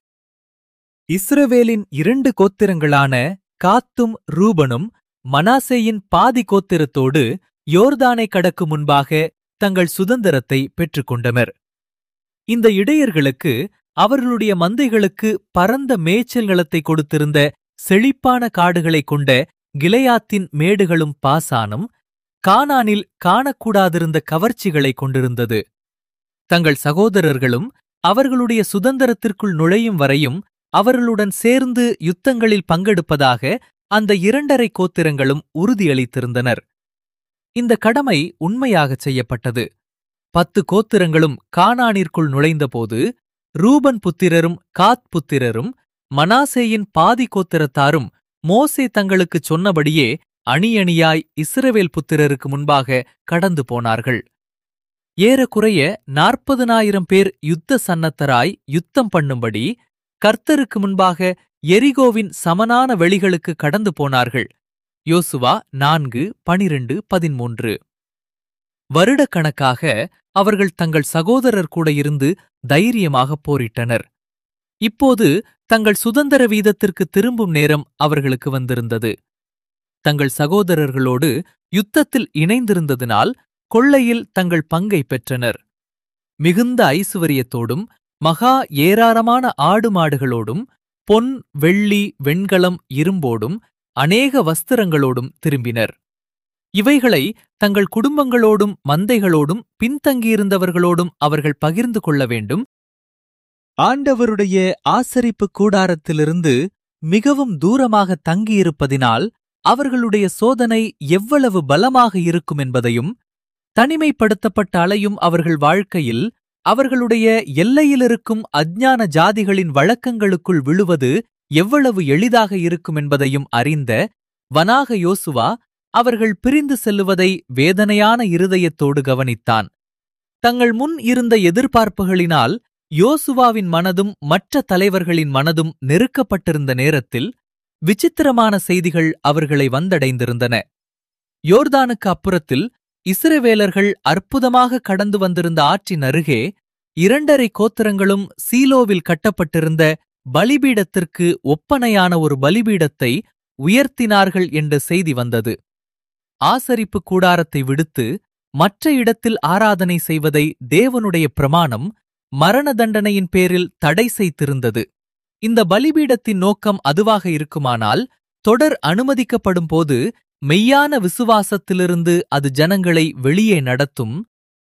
இஸ்ரவேலின் இரண்டு கோத்திரங்களான காத்தும் ரூபனும் மனாசேயின் பாதி கோத்திரத்தோடு யோர்தானை கடக்கும் முன்பாக தங்கள் சுதந்திரத்தை பெற்றுக்கொண்டனர் இந்த இடையர்களுக்கு அவர்களுடைய மந்தைகளுக்கு பரந்த மேய்ச்சல் நிலத்தை கொடுத்திருந்த செழிப்பான காடுகளைக் கொண்ட கிளையாத்தின் மேடுகளும் பாசானும் கானானில் காணக்கூடாதிருந்த கவர்ச்சிகளைக் கொண்டிருந்தது தங்கள் சகோதரர்களும் அவர்களுடைய சுதந்திரத்திற்குள் நுழையும் வரையும் அவர்களுடன் சேர்ந்து யுத்தங்களில் பங்கெடுப்பதாக அந்த இரண்டரை கோத்திரங்களும் உறுதியளித்திருந்தனர் இந்த கடமை உண்மையாகச் செய்யப்பட்டது பத்து கோத்திரங்களும் கானானிற்குள் நுழைந்தபோது ரூபன் புத்திரரும் காத் புத்திரரும் மனாசேயின் பாதி கோத்திரத்தாரும் மோசே தங்களுக்குச் சொன்னபடியே அணியணியாய் இஸ்ரவேல் புத்திரருக்கு முன்பாக கடந்து போனார்கள் ஏறக்குறைய நாற்பதனாயிரம் பேர் யுத்த சன்னத்தராய் யுத்தம் பண்ணும்படி கர்த்தருக்கு முன்பாக எரிகோவின் சமனான வெளிகளுக்கு கடந்து போனார்கள் யோசுவா நான்கு பனிரெண்டு பதிமூன்று வருடக்கணக்காக அவர்கள் தங்கள் சகோதரர் கூட இருந்து தைரியமாக போரிட்டனர் இப்போது தங்கள் சுதந்திர வீதத்திற்கு திரும்பும் நேரம் அவர்களுக்கு வந்திருந்தது தங்கள் சகோதரர்களோடு யுத்தத்தில் இணைந்திருந்ததினால் கொள்ளையில் தங்கள் பங்கை பெற்றனர் மிகுந்த ஐசுவரியத்தோடும் மகா ஏராளமான ஆடு மாடுகளோடும் பொன் வெள்ளி வெண்கலம் இரும்போடும் அநேக வஸ்திரங்களோடும் திரும்பினர் இவைகளை தங்கள் குடும்பங்களோடும் மந்தைகளோடும் பின்தங்கியிருந்தவர்களோடும் அவர்கள் பகிர்ந்து கொள்ள வேண்டும் ஆண்டவருடைய ஆசரிப்பு கூடாரத்திலிருந்து மிகவும் தூரமாக தங்கியிருப்பதினால் அவர்களுடைய சோதனை எவ்வளவு பலமாக இருக்கும் என்பதையும் தனிமைப்படுத்தப்பட்ட அலையும் அவர்கள் வாழ்க்கையில் அவர்களுடைய எல்லையிலிருக்கும் அஞ்ஞான ஜாதிகளின் வழக்கங்களுக்குள் விழுவது எவ்வளவு எளிதாக இருக்கும் என்பதையும் அறிந்த வனாக யோசுவா அவர்கள் பிரிந்து செல்லுவதை வேதனையான இருதயத்தோடு கவனித்தான் தங்கள் முன் இருந்த எதிர்பார்ப்புகளினால் யோசுவாவின் மனதும் மற்ற தலைவர்களின் மனதும் நெருக்கப்பட்டிருந்த நேரத்தில் விசித்திரமான செய்திகள் அவர்களை வந்தடைந்திருந்தன யோர்தானுக்கு அப்புறத்தில் இஸ்ரவேலர்கள் அற்புதமாக கடந்து வந்திருந்த ஆற்றின் அருகே இரண்டரை கோத்திரங்களும் சீலோவில் கட்டப்பட்டிருந்த பலிபீடத்திற்கு ஒப்பனையான ஒரு பலிபீடத்தை உயர்த்தினார்கள் என்ற செய்தி வந்தது ஆசரிப்பு கூடாரத்தை விடுத்து மற்ற இடத்தில் ஆராதனை செய்வதை தேவனுடைய பிரமாணம் மரண தண்டனையின் பேரில் தடை செய்திருந்தது இந்த பலிபீடத்தின் நோக்கம் அதுவாக இருக்குமானால் தொடர் அனுமதிக்கப்படும் போது மெய்யான விசுவாசத்திலிருந்து அது ஜனங்களை வெளியே நடத்தும்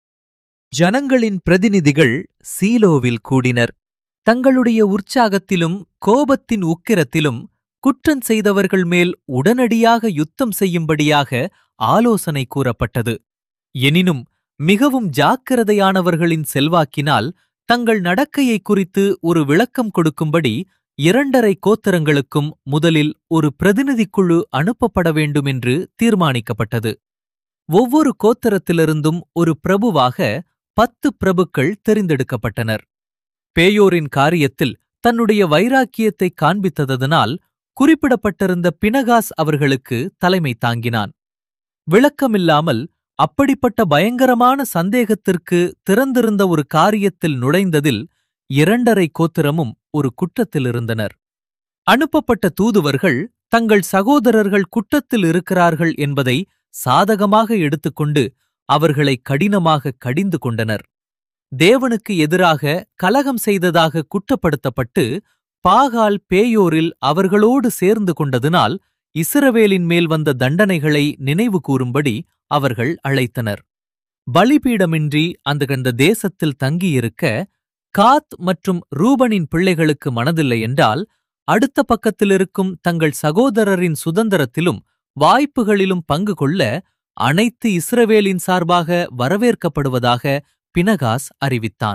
ஜனங்களின் பிரதிநிதிகள் சீலோவில் கூடினர் தங்களுடைய உற்சாகத்திலும் கோபத்தின் உக்கிரத்திலும் குற்றஞ் செய்தவர்கள் மேல் உடனடியாக யுத்தம் செய்யும்படியாக ஆலோசனை கூறப்பட்டது எனினும் மிகவும் ஜாக்கிரதையானவர்களின் செல்வாக்கினால் தங்கள் நடக்கையை குறித்து ஒரு விளக்கம் கொடுக்கும்படி இரண்டரை கோத்திரங்களுக்கும் முதலில் ஒரு பிரதிநிதிக்குழு அனுப்பப்பட வேண்டும் என்று தீர்மானிக்கப்பட்டது ஒவ்வொரு கோத்திரத்திலிருந்தும் ஒரு பிரபுவாக பத்து பிரபுக்கள் தெரிந்தெடுக்கப்பட்டனர் பேயோரின் காரியத்தில் தன்னுடைய வைராக்கியத்தை காண்பித்ததனால் குறிப்பிடப்பட்டிருந்த பினகாஸ் அவர்களுக்கு தலைமை தாங்கினான் விளக்கமில்லாமல் அப்படிப்பட்ட பயங்கரமான சந்தேகத்திற்கு திறந்திருந்த ஒரு காரியத்தில் நுழைந்ததில் இரண்டரை கோத்திரமும் ஒரு குற்றத்தில் இருந்தனர் அனுப்பப்பட்ட தூதுவர்கள் தங்கள் சகோதரர்கள் குற்றத்தில் இருக்கிறார்கள் என்பதை சாதகமாக எடுத்துக்கொண்டு அவர்களை கடினமாக கடிந்து கொண்டனர் தேவனுக்கு எதிராக கலகம் செய்ததாக குற்றப்படுத்தப்பட்டு பாகால் பேயோரில் அவர்களோடு சேர்ந்து கொண்டதினால் இஸ்ரவேலின் மேல் வந்த தண்டனைகளை நினைவு கூறும்படி அவர்கள் அழைத்தனர் பலிபீடமின்றி அந்த அந்த தேசத்தில் தங்கியிருக்க காத் மற்றும் ரூபனின் பிள்ளைகளுக்கு மனதில்லை என்றால் அடுத்த பக்கத்திலிருக்கும் தங்கள் சகோதரரின் சுதந்திரத்திலும் வாய்ப்புகளிலும் பங்கு கொள்ள அனைத்து இஸ்ரவேலின் சார்பாக வரவேற்கப்படுவதாக பினகாஸ் அறிவித்தான்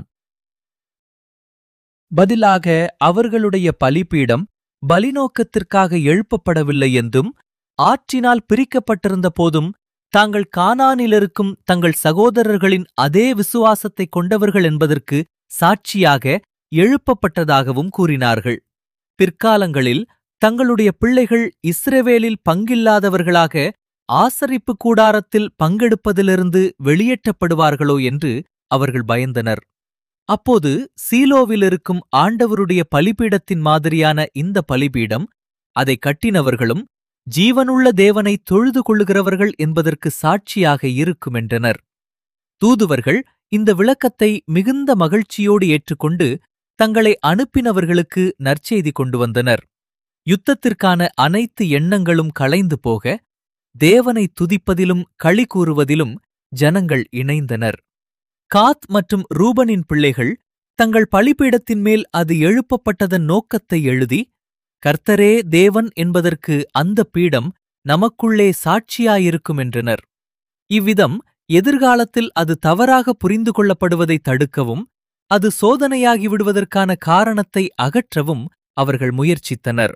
பதிலாக அவர்களுடைய பலிபீடம் பலிநோக்கத்திற்காக எழுப்பப்படவில்லை என்றும் ஆற்றினால் பிரிக்கப்பட்டிருந்த போதும் தாங்கள் கானானிலிருக்கும் தங்கள் சகோதரர்களின் அதே விசுவாசத்தை கொண்டவர்கள் என்பதற்கு சாட்சியாக எழுப்பப்பட்டதாகவும் கூறினார்கள் பிற்காலங்களில் தங்களுடைய பிள்ளைகள் இஸ்ரவேலில் பங்கில்லாதவர்களாக ஆசரிப்பு கூடாரத்தில் பங்கெடுப்பதிலிருந்து வெளியேற்றப்படுவார்களோ என்று அவர்கள் பயந்தனர் அப்போது சீலோவிலிருக்கும் ஆண்டவருடைய பலிபீடத்தின் மாதிரியான இந்த பலிபீடம் அதை கட்டினவர்களும் ஜீவனுள்ள தேவனை தொழுது கொள்ளுகிறவர்கள் என்பதற்கு சாட்சியாக இருக்கும் என்றனர் தூதுவர்கள் இந்த விளக்கத்தை மிகுந்த மகிழ்ச்சியோடு ஏற்றுக்கொண்டு தங்களை அனுப்பினவர்களுக்கு நற்செய்தி கொண்டு வந்தனர் யுத்தத்திற்கான அனைத்து எண்ணங்களும் களைந்து போக தேவனை துதிப்பதிலும் களி கூறுவதிலும் ஜனங்கள் இணைந்தனர் காத் மற்றும் ரூபனின் பிள்ளைகள் தங்கள் பலிபீடத்தின் மேல் அது எழுப்பப்பட்டதன் நோக்கத்தை எழுதி கர்த்தரே தேவன் என்பதற்கு அந்த பீடம் நமக்குள்ளே சாட்சியாயிருக்கும் என்றனர் இவ்விதம் எதிர்காலத்தில் அது தவறாக புரிந்து கொள்ளப்படுவதை தடுக்கவும் அது சோதனையாகி விடுவதற்கான காரணத்தை அகற்றவும் அவர்கள் முயற்சித்தனர்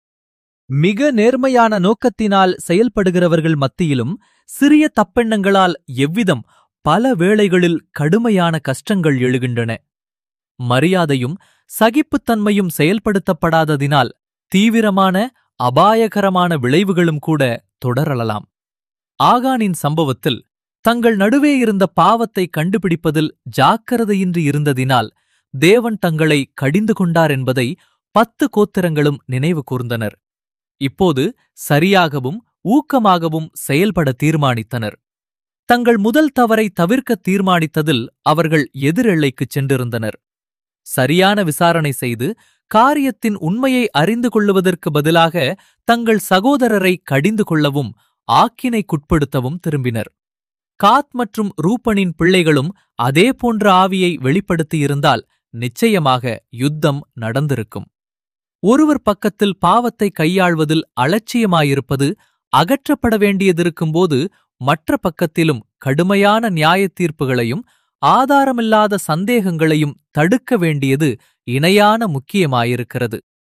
மிக நேர்மையான நோக்கத்தினால் செயல்படுகிறவர்கள் மத்தியிலும் சிறிய தப்பெண்ணங்களால் எவ்விதம் பல வேளைகளில் கடுமையான கஷ்டங்கள் எழுகின்றன மரியாதையும் சகிப்புத்தன்மையும் செயல்படுத்தப்படாததினால் தீவிரமான அபாயகரமான விளைவுகளும் கூட தொடரலாம் ஆகானின் சம்பவத்தில் தங்கள் நடுவே இருந்த பாவத்தை கண்டுபிடிப்பதில் ஜாக்கிரதையின்றி இருந்ததினால் தேவன் தங்களை கடிந்து கொண்டார் என்பதை பத்து கோத்திரங்களும் நினைவு கூர்ந்தனர் இப்போது சரியாகவும் ஊக்கமாகவும் செயல்பட தீர்மானித்தனர் தங்கள் முதல் தவறை தவிர்க்க தீர்மானித்ததில் அவர்கள் எதிரெல்லைக்குச் சென்றிருந்தனர் சரியான விசாரணை செய்து காரியத்தின் உண்மையை அறிந்து கொள்ளுவதற்கு பதிலாக தங்கள் சகோதரரை கடிந்து கொள்ளவும் ஆக்கினைக்குட்படுத்தவும் திரும்பினர் காத் மற்றும் ரூபனின் பிள்ளைகளும் அதே போன்ற ஆவியை வெளிப்படுத்தியிருந்தால் நிச்சயமாக யுத்தம் நடந்திருக்கும் ஒருவர் பக்கத்தில் பாவத்தை கையாள்வதில் அலட்சியமாயிருப்பது அகற்றப்பட வேண்டியதிருக்கும்போது மற்ற பக்கத்திலும் கடுமையான நியாயத் தீர்ப்புகளையும் ஆதாரமில்லாத சந்தேகங்களையும் தடுக்க வேண்டியது இணையான முக்கியமாயிருக்கிறது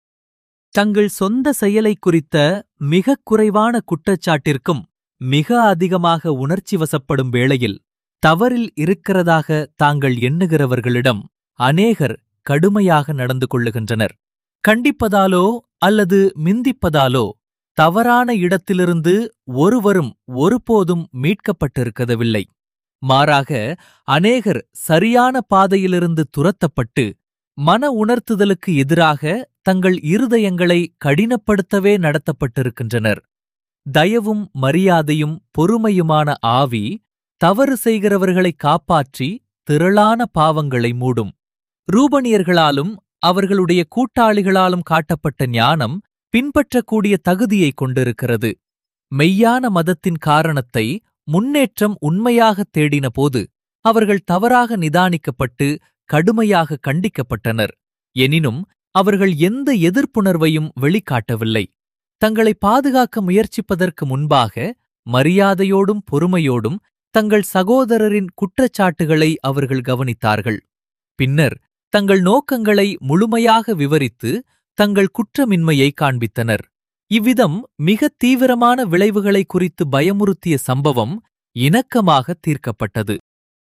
தங்கள் சொந்த செயலை குறித்த மிகக் குறைவான குற்றச்சாட்டிற்கும் மிக அதிகமாக உணர்ச்சி வசப்படும் வேளையில் தவறில் இருக்கிறதாக தாங்கள் எண்ணுகிறவர்களிடம் அநேகர் கடுமையாக நடந்து கொள்ளுகின்றனர் கண்டிப்பதாலோ அல்லது மிந்திப்பதாலோ தவறான இடத்திலிருந்து ஒருவரும் ஒருபோதும் மீட்கப்பட்டிருக்கவில்லை மாறாக அநேகர் சரியான பாதையிலிருந்து துரத்தப்பட்டு மன உணர்த்துதலுக்கு எதிராக தங்கள் இருதயங்களை கடினப்படுத்தவே நடத்தப்பட்டிருக்கின்றனர் தயவும் மரியாதையும் பொறுமையுமான ஆவி தவறு செய்கிறவர்களை காப்பாற்றி திரளான பாவங்களை மூடும் ரூபனியர்களாலும் அவர்களுடைய கூட்டாளிகளாலும் காட்டப்பட்ட ஞானம் பின்பற்றக்கூடிய தகுதியை கொண்டிருக்கிறது மெய்யான மதத்தின் காரணத்தை முன்னேற்றம் உண்மையாக தேடினபோது அவர்கள் தவறாக நிதானிக்கப்பட்டு கடுமையாக கண்டிக்கப்பட்டனர் எனினும் அவர்கள் எந்த எதிர்ப்புணர்வையும் வெளிக்காட்டவில்லை தங்களை பாதுகாக்க முயற்சிப்பதற்கு முன்பாக மரியாதையோடும் பொறுமையோடும் தங்கள் சகோதரரின் குற்றச்சாட்டுகளை அவர்கள் கவனித்தார்கள் பின்னர் தங்கள் நோக்கங்களை முழுமையாக விவரித்து தங்கள் குற்றமின்மையை காண்பித்தனர் இவ்விதம் மிக தீவிரமான விளைவுகளை குறித்து பயமுறுத்திய சம்பவம் இணக்கமாக தீர்க்கப்பட்டது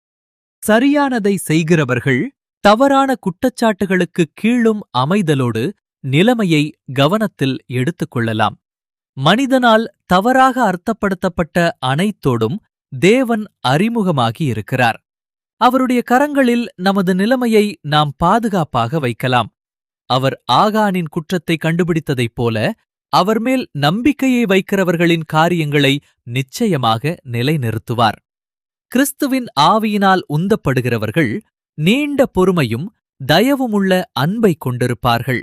சரியானதை செய்கிறவர்கள் தவறான குற்றச்சாட்டுகளுக்கு கீழும் அமைதலோடு நிலைமையை கவனத்தில் எடுத்துக் கொள்ளலாம் மனிதனால் தவறாக அர்த்தப்படுத்தப்பட்ட அனைத்தோடும் தேவன் அறிமுகமாகி இருக்கிறார் அவருடைய கரங்களில் நமது நிலைமையை நாம் பாதுகாப்பாக வைக்கலாம் அவர் ஆகானின் குற்றத்தை கண்டுபிடித்ததைப் போல அவர் மேல் நம்பிக்கையை வைக்கிறவர்களின் காரியங்களை நிச்சயமாக நிலைநிறுத்துவார் கிறிஸ்துவின் ஆவியினால் உந்தப்படுகிறவர்கள் நீண்ட பொறுமையும் தயவுமுள்ள அன்பை கொண்டிருப்பார்கள்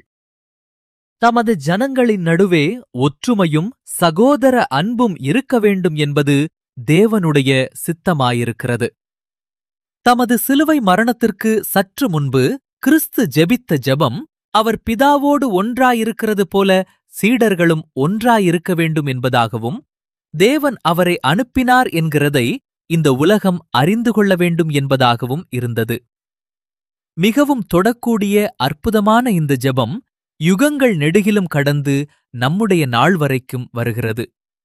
தமது ஜனங்களின் நடுவே ஒற்றுமையும் சகோதர அன்பும் இருக்க வேண்டும் என்பது தேவனுடைய சித்தமாயிருக்கிறது தமது சிலுவை மரணத்திற்கு சற்று முன்பு கிறிஸ்து ஜெபித்த ஜெபம் அவர் பிதாவோடு ஒன்றாயிருக்கிறது போல சீடர்களும் ஒன்றாயிருக்க வேண்டும் என்பதாகவும் தேவன் அவரை அனுப்பினார் என்கிறதை இந்த உலகம் அறிந்து கொள்ள வேண்டும் என்பதாகவும் இருந்தது மிகவும் தொடக்கூடிய அற்புதமான இந்த ஜெபம் யுகங்கள் நெடுகிலும் கடந்து நம்முடைய நாள் வரைக்கும் வருகிறது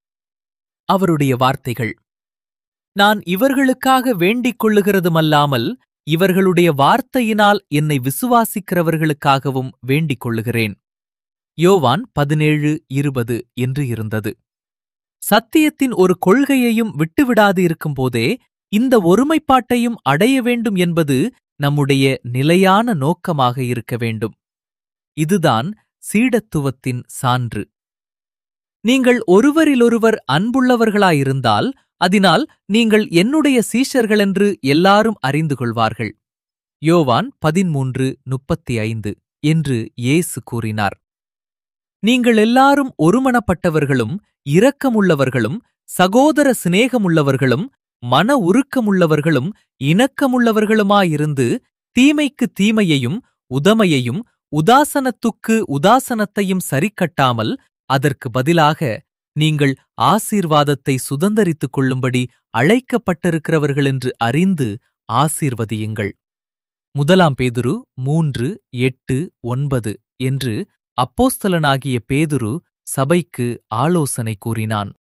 அவருடைய வார்த்தைகள் நான் இவர்களுக்காக வேண்டிக் கொள்ளுகிறதுமல்லாமல் இவர்களுடைய வார்த்தையினால் என்னை விசுவாசிக்கிறவர்களுக்காகவும் வேண்டிக் கொள்ளுகிறேன் யோவான் பதினேழு இருபது என்று இருந்தது சத்தியத்தின் ஒரு கொள்கையையும் விட்டுவிடாது இருக்கும்போதே இந்த ஒருமைப்பாட்டையும் அடைய வேண்டும் என்பது நம்முடைய நிலையான நோக்கமாக இருக்க வேண்டும் இதுதான் சீடத்துவத்தின் சான்று நீங்கள் ஒருவரிலொருவர் அன்புள்ளவர்களாயிருந்தால் அதனால் நீங்கள் என்னுடைய சீஷர்களென்று எல்லாரும் அறிந்து கொள்வார்கள் யோவான் பதிமூன்று முப்பத்தி ஐந்து என்று இயேசு கூறினார் நீங்கள் எல்லாரும் ஒருமனப்பட்டவர்களும் இரக்கமுள்ளவர்களும் சகோதர சிநேகமுள்ளவர்களும் மன உருக்கமுள்ளவர்களும் இணக்கமுள்ளவர்களுமாயிருந்து தீமைக்கு தீமையையும் உதமையையும் உதாசனத்துக்கு உதாசனத்தையும் சரிக்கட்டாமல் அதற்கு பதிலாக நீங்கள் ஆசீர்வாதத்தை சுதந்தரித்துக் கொள்ளும்படி அழைக்கப்பட்டிருக்கிறவர்கள் என்று அறிந்து ஆசீர்வதியுங்கள் முதலாம் பேதுரு மூன்று எட்டு ஒன்பது என்று அப்போஸ்தலனாகிய பேதுரு சபைக்கு ஆலோசனை கூறினான்